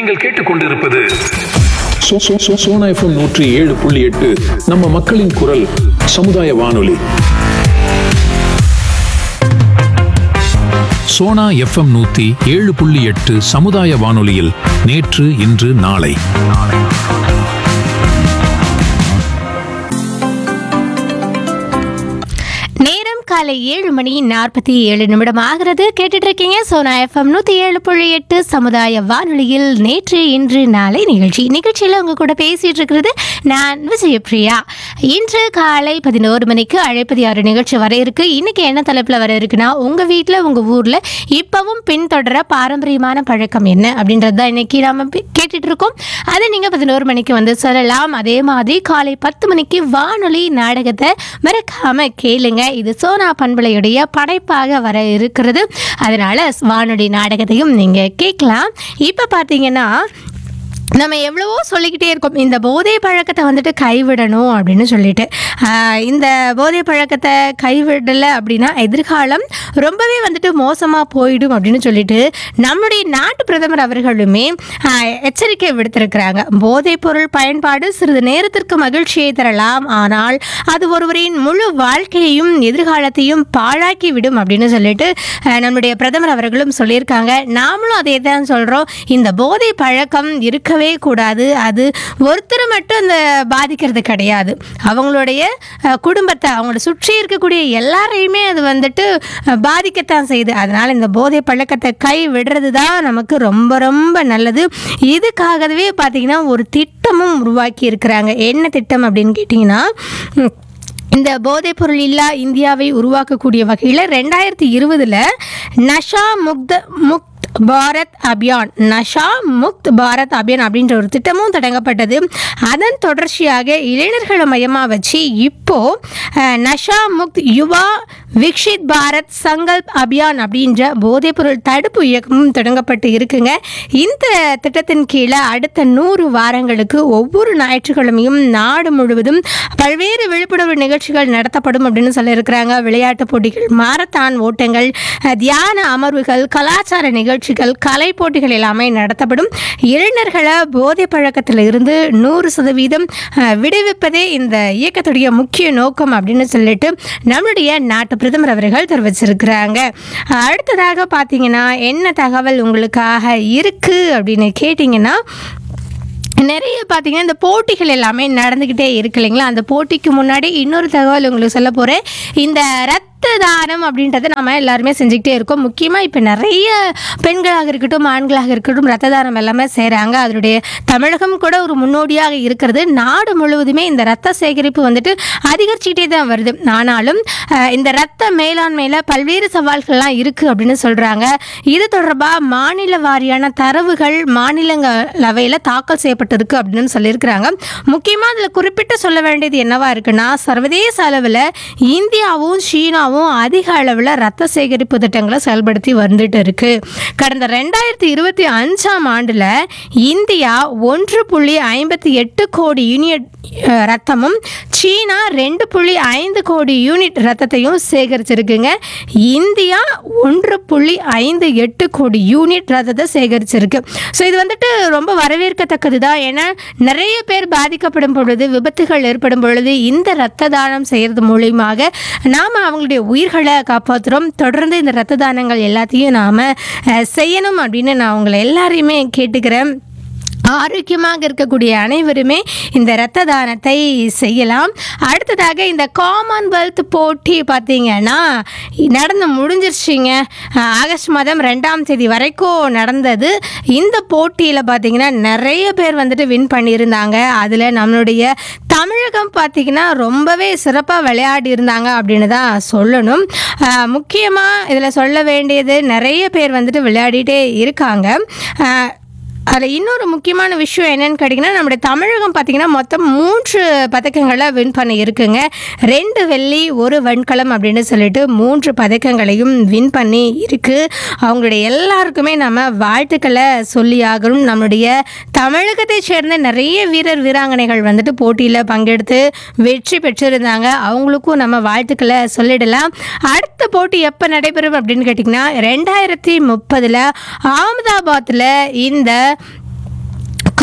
நீங்கள் கேட்டுக்கொண்டிருப்பது சோ- சோ- சோ- சோனா எஃப்எம் நூற்றி ஏழு புள்ளி எட்டு நம்ம மக்களின் குரல் சமுதாய வானொலி சோனா எஃப்எம் நூத்தி ஏழு புள்ளி எட்டு சமுதாய வானொலியில் நேற்று இன்று நாளை நேரம் காலை ஏழு மணி நாற்பத்தி ஏழு நிமிடம் ஆகிறது கேட்டுட்டு இருக்கீங்க சோனா எஃப்எம் நூத்தி ஏழு புள்ளி எட்டு சமுதாய வானொலியில் நேற்று இன்று நாளை நிகழ்ச்சி நிகழ்ச்சியில் உங்க கூட பேசிட்டு இருக்கிறது நான் விஜயபிரியா இன்று காலை பதினோரு மணிக்கு அழைப்பது யாரு நிகழ்ச்சி வர இருக்கு இன்னைக்கு என்ன தலைப்புல வர இருக்குன்னா உங்க வீட்டில் உங்க ஊர்ல இப்பவும் பின்தொடர பாரம்பரியமான பழக்கம் என்ன அப்படின்றது தான் இன்னைக்கு நாம பே- கேட்டுட்டு இருக்கோம் அதை நீங்க பதினோரு மணிக்கு வந்து சொல்லலாம் அதே மாதிரி காலை பத்து மணிக்கு வானொலி நாடகத்தை மறக்காம கேளுங்க இது சோனா பண்பலையுடைய படைப்பாக வர இருக்கிறது அதனால வானொலி நாடகத்தையும் நீங்க கேட்கலாம் இப்ப பாத்தீங்கன்னா நம்ம எவ்வளவோ சொல்லிக்கிட்டே இருக்கோம் இந்த போதை பழக்கத்தை வந்துட்டு கைவிடணும் அப்படின்னு சொல்லிட்டு ஆஹ் இந்த போதை பழக்கத்தை கைவிடலை அப்படின்னா எதிர்காலம் ரொம்பவே வந்துட்டு மோசமாக போயிடும் அப்படின்னு சொல்லிட்டு நம்முடைய நாட்டு பிரதமர் அவர்களுமே ஆஹ் எச்சரிக்கை விடுத்திருக்கிறாங்க போதைப் பொருள் பயன்பாடு சிறிது நேரத்திற்கு மகிழ்ச்சியை தரலாம் ஆனால் அது ஒருவரின் முழு வாழ்க்கையையும் எதிர்காலத்தையும் பாழாக்கி விடும் அப்படின்னு சொல்லிட்டு ஆஹ் நம்முடைய பிரதமர் அவர்களும் சொல்லியிருக்காங்க நாமளும் அதே தான் சொல்கிறோம் இந்த போதை பழக்கம் இருக்கவே கூடாது அது ஒருத்தரை மட்டும் அந்த பாதிக்கிறது கிடையாது அவங்களுடைய அஹ், குடும்பத்தை அவங்கள சுற்றி இருக்கக்கூடிய எல்லாரையுமே அது வந்துட்டு அஹ், பாதிக்கத்தான் செய்யுது அதனால் இந்த போதை பழக்கத்தை கை விடுறது தான் நமக்கு ரொம்ப ரொம்ப நல்லது இதுக்காகவே பார்த்தீங்கன்னா ஒரு திட்டமும் உருவாக்கி இருக்கிறாங்க என்ன திட்டம் அப்படின்னு கேட்டிங்கன்னா ம், இந்த போதைப்பொருள் இல்லா இந்தியாவை உருவாக்கக்கூடிய வகையில் ரெண்டாயிரத்தி இருபதில் நஷா முக்த முக்த் பாரத் அபியான் நஷா முக்த் பாரத் அபியான் அப்படின்ற ஒரு திட்டமும் தொடங்கப்பட்டது அதன் தொடர்ச்சியாக இளைஞர்களை மையமாக வச்சு இப்போ அஹ், நஷா முக்த் யுவா விக்ஷித் பாரத் சங்கல்ப் அபியான் அப்படின்ற போதைப்பொருள் தடுப்பு இயக்கமும் தொடங்கப்பட்டு இருக்குங்க இந்த திட்டத்தின் கீழே அடுத்த நூறு வாரங்களுக்கு ஒவ்வொரு ஞாயிற்றுக்கிழமையும் நாடு முழுவதும் பல்வேறு விழிப்புணர்வு நிகழ்ச்சிகள் நடத்தப்படும் அப்படின்னு சொல்லியிருக்கிறாங்க விளையாட்டுப் போட்டிகள் மாரத்தான் ஓட்டங்கள் அஹ், தியான அமர்வுகள் கலாச்சார நிகழ்ச்சிகள் கலை போட்டிகள் எல்லாமே நடத்தப்படும் இளைஞர்களை போதை பழக்கத்தில் இருந்து நூறு சதவீதம் அஹ், விடுவிப்பதே இந்த இயக்கத்துடைய முக்கிய நோக்கம் அப்படின்னு சொல்லிட்டு நம்மளுடைய நாட்டு பிரதமர் அவர்கள் தெரிவிச்சிருக்கிறாங்க அடுத்ததாக பார்த்தீங்கன்னா என்ன தகவல் உங்களுக்காக இருக்கு அப்படின்னு கேட்டிங்கன்னா நிறைய பார்த்தீங்கன்னா இந்த போட்டிகள் எல்லாமே நடந்துக்கிட்டே இருக்கு இல்லைங்களா அந்த போட்டிக்கு முன்னாடி இன்னொரு தகவல் உங்களுக்கு சொல்ல போகிறேன் இந்த ரத்த தானம் அப்படின்றத நம்ம எல்லாருமே செஞ்சுக்கிட்டே இருக்கோம் முக்கியமாக இப்போ நிறைய பெண்களாக இருக்கட்டும் ஆண்களாக இருக்கட்டும் ரத்த தானம் எல்லாமே செய்கிறாங்க அதனுடைய தமிழகம் கூட ஒரு முன்னோடியாக இருக்கிறது நாடு முழுவதுமே இந்த ரத்த சேகரிப்பு வந்துட்டு அதிகரிச்சுக்கிட்டே தான் வருது ஆனாலும் அஹ், இந்த ரத்த மேலாண்மையில் பல்வேறு சவால்கள்லாம் இருக்குது அப்படின்னு சொல்கிறாங்க இது தொடர்பாக மாநில வாரியான தரவுகள் மாநிலங்களவையில் தாக்கல் செய்யப்பட்டிருக்கு அப்படின்னு சொல்லியிருக்கிறாங்க முக்கியமாக அதில் குறிப்பிட்டு சொல்ல வேண்டியது என்னவா இருக்குன்னா சர்வதேச அளவில் இந்தியாவும் சீனாவும் அதிக அளவில் ரத்த சேகரிப்பு திட்டங்களை செயல்படுத்தி வந்துட்டு இருக்கு கடந்த ரெண்டாயிரத்தி இருபத்தி அஞ்சாம் ஆண்டில் இந்தியா ஒன்று புள்ளி ஐம்பத்தி எட்டு கோடி யூனிட் அஹ், ரத்தமும் சீனா ரெண்டு புள்ளி ஐந்து கோடி யூனிட் ரத்தத்தையும் சேகரிச்சிருக்குங்க இந்தியா ஒன்று புள்ளி ஐந்து எட்டு கோடி யூனிட் ரத்தத்தை சேகரிச்சிருக்கு ஸோ இது வந்துட்டு ரொம்ப வரவேற்கத்தக்கது தான் ஏன்னா நிறைய பேர் பாதிக்கப்படும் பொழுது விபத்துகள் ஏற்படும் பொழுது இந்த ரத்த தானம் செய்கிறது மூலியமாக நாம் அவங்களுடைய உயிர்களை காப்பாற்றுறோம் தொடர்ந்து இந்த ரத்த தானங்கள் எல்லாத்தையும் நாம் செய்யணும் அப்படின்னு நான் உங்களை எல்லாரையுமே கேட்டுக்கிறேன் ஆரோக்கியமாக இருக்கக்கூடிய அனைவருமே இந்த இரத்த தானத்தை செய்யலாம் அடுத்ததாக இந்த காமன்வெல்த் போட்டி பார்த்தீங்கன்னா நடந்து முடிஞ்சிருச்சுங்க அஹ் ஆகஸ்ட் மாதம் ரெண்டாம் தேதி வரைக்கும் நடந்தது இந்த போட்டியில் பார்த்தீங்கன்னா நிறைய பேர் வந்துட்டு வின் பண்ணியிருந்தாங்க அதில் நம்மளுடைய தமிழகம் பார்த்தீங்கன்னா ரொம்பவே சிறப்பாக விளையாடி இருந்தாங்க அப்படின்னு தான் சொல்லணும் முக்கியமாக இதில் சொல்ல வேண்டியது நிறைய பேர் வந்துட்டு விளையாடிட்டே இருக்காங்க அஹ் அதில் இன்னொரு முக்கியமான விஷயம் என்னன்னு கேட்டிங்கன்னா நம்முடைய தமிழகம் பார்த்திங்கன்னா மொத்தம் மூன்று பதக்கங்களை வின் பண்ணி இருக்குங்க ரெண்டு வெள்ளி ஒரு வெண்கலம் அப்படின்னு சொல்லிட்டு மூன்று பதக்கங்களையும் வின் பண்ணி இருக்குது அவங்களுடைய எல்லாருக்குமே நம்ம வாழ்த்துக்களை சொல்லி ஆகணும் நம்மளுடைய தமிழகத்தை சேர்ந்த நிறைய வீரர் வீராங்கனைகள் வந்துட்டு போட்டியில் பங்கெடுத்து வெற்றி பெற்றிருந்தாங்க அவங்களுக்கும் நம்ம வாழ்த்துக்களை சொல்லிடலாம் அடுத்த போட்டி எப்போ நடைபெறும் அப்படின்னு கேட்டிங்கன்னா ரெண்டாயிரத்தி முப்பதில் அகமதாபாத்தில் இந்த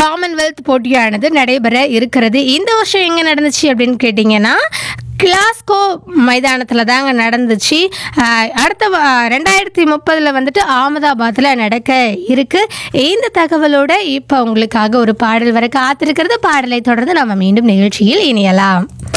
காமன்வெல்த் போட்டியானது நடைபெற இருக்கிறது இந்த வருஷம் எங்கே நடந்துச்சு அப்படின்னு கேட்டிங்கன்னா கிளாஸ்கோ மைதானத்தில் தாங்க நடந்துச்சு ஆஹ் அடுத்த வ- ரெண்டாயிரத்தி முப்பதில் வந்துட்டு அகமதாபாத்தில் நடக்க இருக்கு இந்த தகவலோட இப்போ உங்களுக்காக ஒரு பாடல் வர காத்திருக்கிறது பாடலை தொடர்ந்து நம்ம மீண்டும் நிகழ்ச்சியில் இணையலாம்